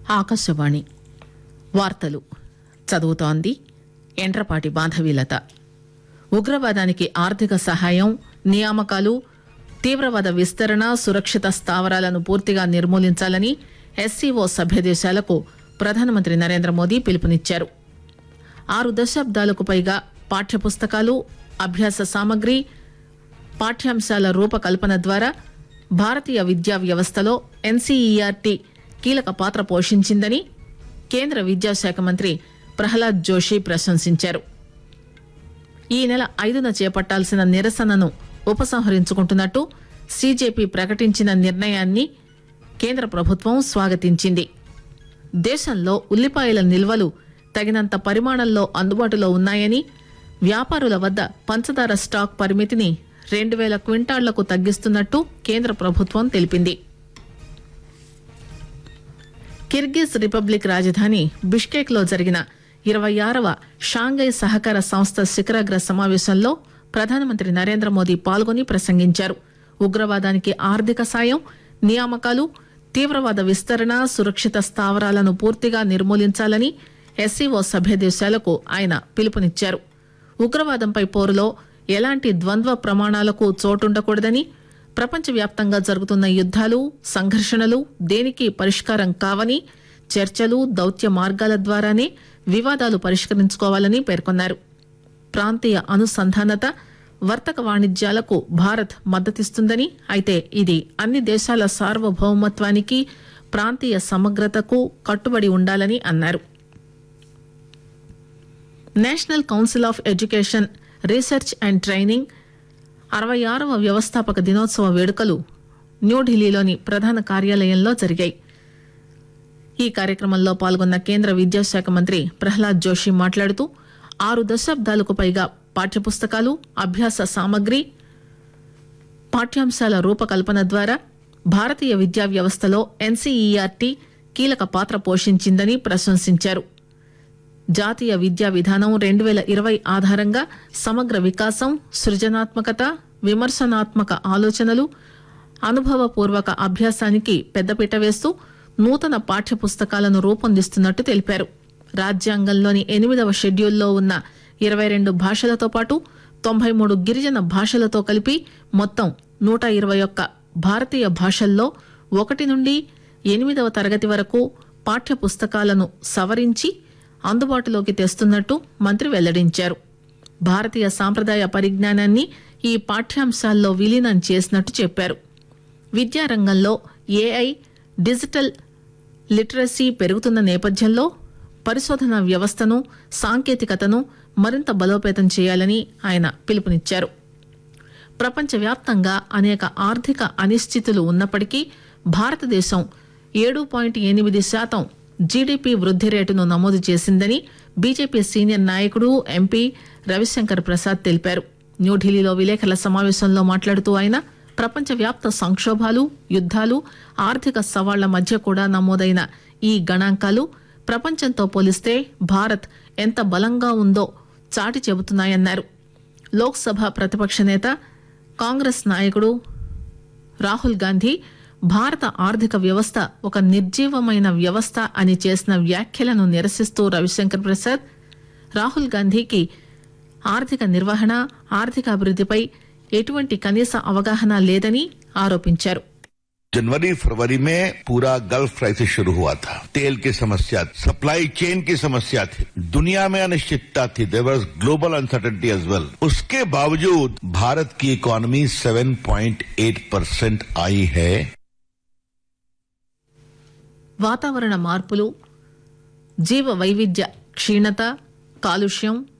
ఆకాశవాణి వార్తలు చదువుతోంది ఎండ్రపాటి బాంధవీలత ఉగ్రవాదానికి ఆర్థిక సహాయం నియామకాలు తీవ్రవాద విస్తరణ సురక్షిత స్థావరాలను పూర్తిగా నిర్మూలించాలని ఎస్సీఓ సభ్యదేశాలకు ప్రధానమంత్రి నరేంద్ర మోదీ పిలుపునిచ్చారు ఆరు దశాబ్దాలకు పైగా పాఠ్యపుస్తకాలు అభ్యాస సామగ్రి పాఠ్యాంశాల రూపకల్పన ద్వారా భారతీయ విద్యా వ్యవస్థలో ఎన్సీఈఆర్టీ కీలక పాత్ర పోషించిందని కేంద్ర విద్యాశాఖ మంత్రి ప్రహ్లాద్ జోషి ప్రశంసించారు ఈ నెల ఐదున చేపట్టాల్సిన నిరసనను ఉపసంహరించుకుంటున్నట్టు సీజేపీ ప్రకటించిన నిర్ణయాన్ని కేంద్ర ప్రభుత్వం స్వాగతించింది దేశంలో ఉల్లిపాయల నిల్వలు తగినంత పరిమాణంలో అందుబాటులో ఉన్నాయని వ్యాపారుల వద్ద పంచదార స్టాక్ పరిమితిని రెండు వేల క్వింటాళ్లకు తగ్గిస్తున్నట్టు కేంద్ర ప్రభుత్వం తెలిపింది కిర్గిజ్ రిపబ్లిక్ రాజధాని బిష్కేక్ లో జరిగిన ఇరవై ఆరవ షాంఘై సహకార సంస్థ శిఖరాగ్ర సమావేశంలో ప్రధానమంత్రి నరేంద్ర మోదీ పాల్గొని ప్రసంగించారు ఉగ్రవాదానికి ఆర్థిక సాయం నియామకాలు తీవ్రవాద విస్తరణ సురక్షిత స్థావరాలను పూర్తిగా నిర్మూలించాలని ఎస్సీఓ సభ్య దేశాలకు ఆయన పిలుపునిచ్చారు ఉగ్రవాదంపై పోరులో ఎలాంటి ద్వంద్వ ప్రమాణాలకు చోటుండకూడదని ప్రపంచవ్యాప్తంగా జరుగుతున్న యుద్దాలు సంఘర్షణలు దేనికి పరిష్కారం కావని చర్చలు దౌత్య మార్గాల ద్వారానే వివాదాలు పరిష్కరించుకోవాలని పేర్కొన్నారు ప్రాంతీయ అనుసంధానత వర్తక వాణిజ్యాలకు భారత్ మద్దతిస్తుందని అయితే ఇది అన్ని దేశాల సార్వభౌమత్వానికి ప్రాంతీయ సమగ్రతకు కట్టుబడి ఉండాలని అన్నారు national council of education research and training అరవై ఆరవ వ్యవస్థాపక దినోత్సవ వేడుకలు న్యూఢిల్లీలోని ప్రధాన కార్యాలయంలో జరిగాయి ఈ కార్యక్రమంలో పాల్గొన్న కేంద్ర విద్యాశాఖ మంత్రి ప్రహ్లాద్ జోషి మాట్లాడుతూ ఆరు దశాబ్దాలకు పైగా పాఠ్యపుస్తకాలు అభ్యాస సామగ్రి పాఠ్యాంశాల రూపకల్పన ద్వారా భారతీయ విద్యా వ్యవస్థలో ఎన్సీఈఆర్టీ కీలక పాత్ర పోషించిందని ప్రశంసించారు జాతీయ విద్యా విధానం రెండు వేల ఇరవై ఆధారంగా సమగ్ర వికాసం సృజనాత్మకత విమర్శనాత్మక ఆలోచనలు అనుభవపూర్వక అభ్యాసానికి పెద్దపీట వేస్తూ నూతన పాఠ్య పుస్తకాలను రూపొందిస్తున్నట్టు తెలిపారు రాజ్యాంగంలోని ఎనిమిదవ షెడ్యూల్లో ఉన్న ఇరవై రెండు భాషలతో పాటు తొంభై మూడు గిరిజన భాషలతో కలిపి మొత్తం నూట ఇరవై ఒక్క భారతీయ భాషల్లో ఒకటి నుండి ఎనిమిదవ తరగతి వరకు పాఠ్య పుస్తకాలను సవరించి అందుబాటులోకి తెస్తున్నట్టు మంత్రి వెల్లడించారు భారతీయ సాంప్రదాయ పరిజ్ఞానాన్ని ఈ పాఠ్యాంశాల్లో విలీనం చేసినట్టు చెప్పారు విద్యారంగంలో ఏఐ డిజిటల్ లిటరసీ పెరుగుతున్న నేపథ్యంలో పరిశోధన వ్యవస్థను సాంకేతికతను మరింత బలోపేతం చేయాలని ఆయన పిలుపునిచ్చారు ప్రపంచవ్యాప్తంగా అనేక ఆర్థిక అనిశ్చితులు ఉన్నప్పటికీ భారతదేశం ఏడు పాయింట్ ఎనిమిది శాతం జీడీపీ వృద్ది రేటును నమోదు చేసిందని బీజేపీ సీనియర్ నాయకుడు ఎంపీ రవిశంకర్ ప్రసాద్ తెలిపారు న్యూఢిల్లీలో విలేకరుల సమావేశంలో మాట్లాడుతూ ఆయన ప్రపంచవ్యాప్త సంక్షోభాలు యుద్దాలు ఆర్థిక సవాళ్ల మధ్య కూడా నమోదైన ఈ గణాంకాలు ప్రపంచంతో పోలిస్తే భారత్ ఎంత బలంగా ఉందో చాటి చెబుతున్నాయన్నారు లోక్సభ ప్రతిపక్ష నేత కాంగ్రెస్ నాయకుడు రాహుల్ గాంధీ భారత ఆర్థిక వ్యవస్థ ఒక నిర్జీవమైన వ్యవస్థ అని చేసిన వ్యాఖ్యలను నిరసిస్తూ రవిశంకర్ ప్రసాద్ రాహుల్ గాంధీకి ఆర్థిక నిర్వహణ ఆర్థిక అభివృద్దిపై ఎటువంటి కనీస అవగాహన లేదని ఆరోపించారు जनवरी फरवरी में पूरा गल्फ क्राइसिस शुरू हुआ था तेल की समस्या सप्लाई चेन की समस्या थी दुनिया में अनिश्चितता थी there was global uncertainty as well उसके बावजूद भारत की इकोनॉमी 7.8 परसेंट आई है వాతావరణ మార్పులు జీవ వైవిధ్య క్షీణత కాలుష్యం